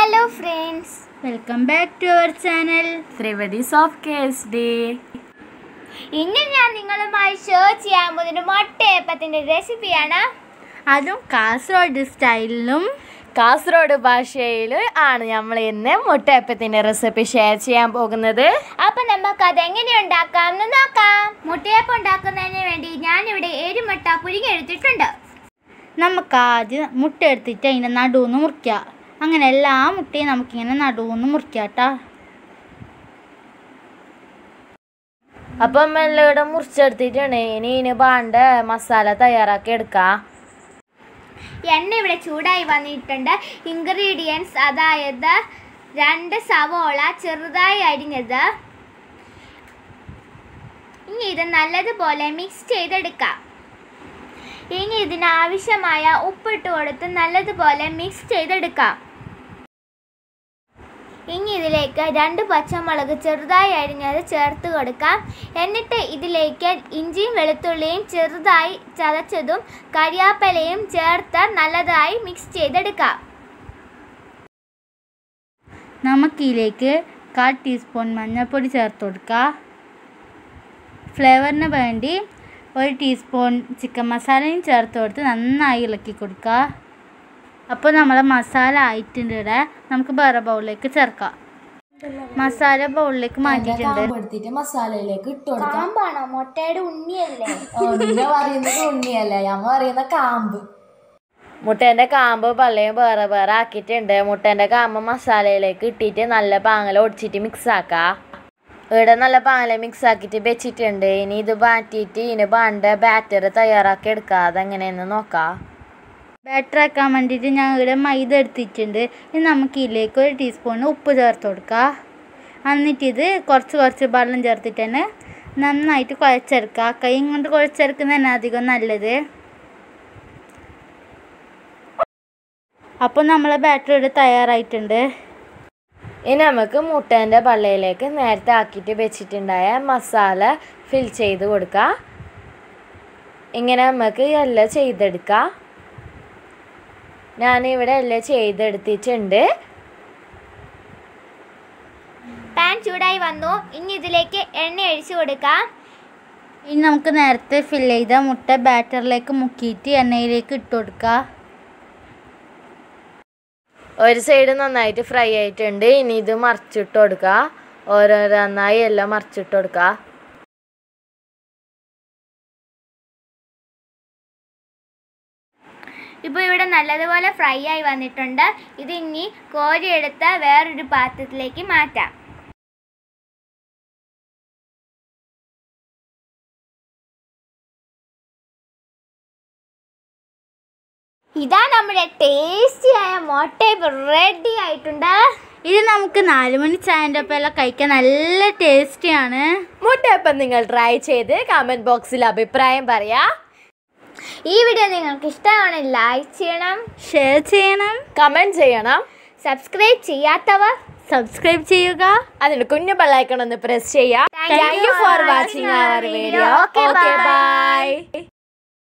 Hello friends welcome back to our channel ത്രിവടി soft case day ഇന്ന് ഞാൻ നിങ്ങളുമായി ഷെയർ ചെയ്യാൻ പോകുന്ന മുട്ടയപ്പത്തിൻ്റെ റെസിപ്പിയാണ് അതും കാസർഗോഡ് സ്റ്റൈലിലും കാസർഗോഡ് ഭാഷയിൽ ആണ് നമ്മൾ ഇന്ന് മുട്ടയപ്പത്തിൻ്റെ റെസിപ്പി ഷെയർ ചെയ്യാൻ പോകുന്നത് അപ്പം നമുക്ക് അത് എങ്ങനെ ഉണ്ടാക്കാമെന്ന് നോക്കാം മുട്ടയപ്പം ഉണ്ടാക്കുന്നതിന് വേണ്ടി ഞാനിവിടെ ഏഴ് മുട്ട പുഴുങ്ങിയെടുത്തിട്ടുണ്ട് നമുക്ക് ആദ്യം മുട്ട എടുത്തിട്ട് അതിൻ്റെ നടുവെന്ന് മുറിക്കുക അങ്ങനെ എല്ലാ മുട്ടയും നമുക്കിങ്ങനെ നടുവെന്ന് മുറിക്കാം കേട്ടോ അപ്പം എല്ലാം ഇവിടെ മുറിച്ചെടുത്തിട്ടുണ്ട് ഇനി ഇതിന് വേണ്ട മസാല തയ്യാറാക്കി എടുക്കാം എണ്ണ ഇവിടെ ചൂടായി വന്നിട്ടുണ്ട് ഇൻഗ്രീഡിയൻസ് അതായത് രണ്ട് സവോള ചെറുതായി അരിഞ്ഞത് ഇനി ഇത് നല്ലതുപോലെ മിക്സ് ചെയ്തെടുക്കാം ഇനി ഇതിനാവശ്യമായ ഉപ്പിട്ട് കൊടുത്ത് നല്ലതുപോലെ മിക്സ് ചെയ്തെടുക്കാം ഇനി ഇതിലേക്ക് രണ്ട് പച്ചമുളക് ചെറുതായി അരിഞ്ഞത് ചേർത്ത് കൊടുക്കാം എന്നിട്ട് ഇതിലേക്ക് ഇഞ്ചിയും വെളുത്തുള്ളിയും ചെറുതായി ചതച്ചതും കരിയാപ്പലയും ചേർത്ത് നല്ലതായി മിക്സ് ചെയ്തെടുക്കാം നമുക്കിതിലേക്ക് കാൽ ടീസ്പൂൺ മഞ്ഞൾപ്പൊടി ചേർത്ത് കൊടുക്കുക ഫ്ലേവറിന് വേണ്ടി ഒരു ടീസ്പൂൺ ചിക്കൻ മസാലയും ചേർത്ത് കൊടുത്ത് നന്നായി ഇളക്കി കൊടുക്കുക അപ്പോൾ നമ്മളെ മസാല ആയിട്ടുണ്ട് ഇവിടെ നമുക്ക് വേറെ ബൗളിലേക്ക് ചേർക്കാം മസാല ബൗളിലേക്ക് മാറ്റിയിട്ടുണ്ട് എടുത്തിട്ട് മസാലയിലേക്ക് ഇട്ട് കൊടുക്കാം കാമ്പാണോ മുട്ടയുടെ ഉണ്ണിയല്ലേ നിങ്ങൾ പറയുന്നത് ഉണ്ണിയല്ല ഞാൻ പറയുന്ന കാമ്പ് മുട്ടേൻ്റെ കാമ്പ് പള്ളയും വേറെ വേറെ ആക്കിയിട്ടുണ്ട് മുട്ടേൻ്റെ കാമ്പ് മസാലയിലേക്ക് ഇട്ടിട്ട് നല്ല പാങ്ങല ഒടിച്ചിട്ട് മിക്സ് ആക്കാം ഇവിടെ നല്ല പാങ്ങല മിക്സ് ആക്കിയിട്ട് വെച്ചിട്ടുണ്ട് ഇനി ഇത് മാറ്റിയിട്ട് ഇതിന് വേണ്ട ബാറ്റർ തയ്യാറാക്കി എടുക്കാം അതെങ്ങനെയെന്ന് നോക്കാം ബാറ്റർ ആക്കാൻ വേണ്ടിയിട്ട് ഞാൻ ഇവിടെ മൈദ എടുത്തിട്ടുണ്ട് ഇനി നമുക്ക് ഇതിലേക്ക് ഒരു ടീസ്പൂൺ ഉപ്പ് ചേർത്ത് കൊടുക്കുക എന്നിട്ട് ഇത് കുറച്ച് കുറച്ച് വെള്ളം ചേർത്തിട്ട് തന്നെ നന്നായിട്ട് കുഴച്ചെടുക്കുക കൈ കൊണ്ട് കുഴച്ചെടുക്കുന്നതന്നെ അധികം നല്ലത് അപ്പോൾ നമ്മളെ ബാറ്റർ ഇവിടെ തയ്യാറായിട്ടുണ്ട് ഇനി നമുക്ക് മുട്ടേൻ്റെ പള്ളയിലേക്ക് നേരത്തെ ആക്കിയിട്ട് വെച്ചിട്ടുണ്ടായ മസാല ഫിൽ ചെയ്ത് കൊടുക്കാം ഇങ്ങനെ നമുക്ക് എല്ലാം ചെയ്തെടുക്കാം ഞാനിവിടെ എല്ലാം ചെയ്തെടുത്തിട്ടുണ്ട് പാൻ ചൂടായി വന്നു ഇനി ഇതിലേക്ക് എണ്ണ ഒഴിച്ചു കൊടുക്കാം ഇനി നമുക്ക് നേരത്തെ ഫിൽ ചെയ്ത മുട്ട ബാറ്ററിലേക്ക് മുക്കിയിട്ട് എണ്ണയിലേക്ക് ഇട്ട് കൊടുക്കുക ഒരു സൈഡ് നന്നായിട്ട് ഫ്രൈ ആയിട്ടുണ്ട് ഇനി ഇത് മറിച്ചിട്ട് കൊടുക്കുക ഓരോരോന്നായി എല്ലാം മറിച്ചിട്ട് കൊടുക്കുക ഇപ്പോൾ ഇവിടെ നല്ലതുപോലെ ഫ്രൈ ആയി വന്നിട്ടുണ്ട് ഇത് ഇനി കോരിയെടുത്ത് വേറൊരു പാത്രത്തിലേക്ക് മാറ്റാം ഇതാ നമ്മുടെ ടേസ്റ്റിയായ മുട്ട റെഡി ആയിട്ടുണ്ട് ഇത് നമുക്ക് നാലുമണി ചായൻ്റെ ഒപ്പം എല്ലാം കഴിക്കാൻ നല്ല ടേസ്റ്റിയാണ് മുട്ടയപ്പം നിങ്ങൾ ട്രൈ ചെയ്ത് കമൻറ്റ് ബോക്സിൽ അഭിപ്രായം പറയാ ഈ വീഡിയോ നിങ്ങൾക്ക് ഇഷ്ടമാണെങ്കിൽ ലൈക്ക് ചെയ്യണം ഷെയർ ചെയ്യണം കമൻറ്റ് ചെയ്യണം സബ്സ്ക്രൈബ് ചെയ്യാത്തവർ സബ്സ്ക്രൈബ് ചെയ്യുക അതിന് കുഞ്ഞു ബെല്ലൈക്കൺ ഒന്ന് പ്രസ് ചെയ്യാം Thank you thank you for for watching watching our our video. Video Okay, okay bye. By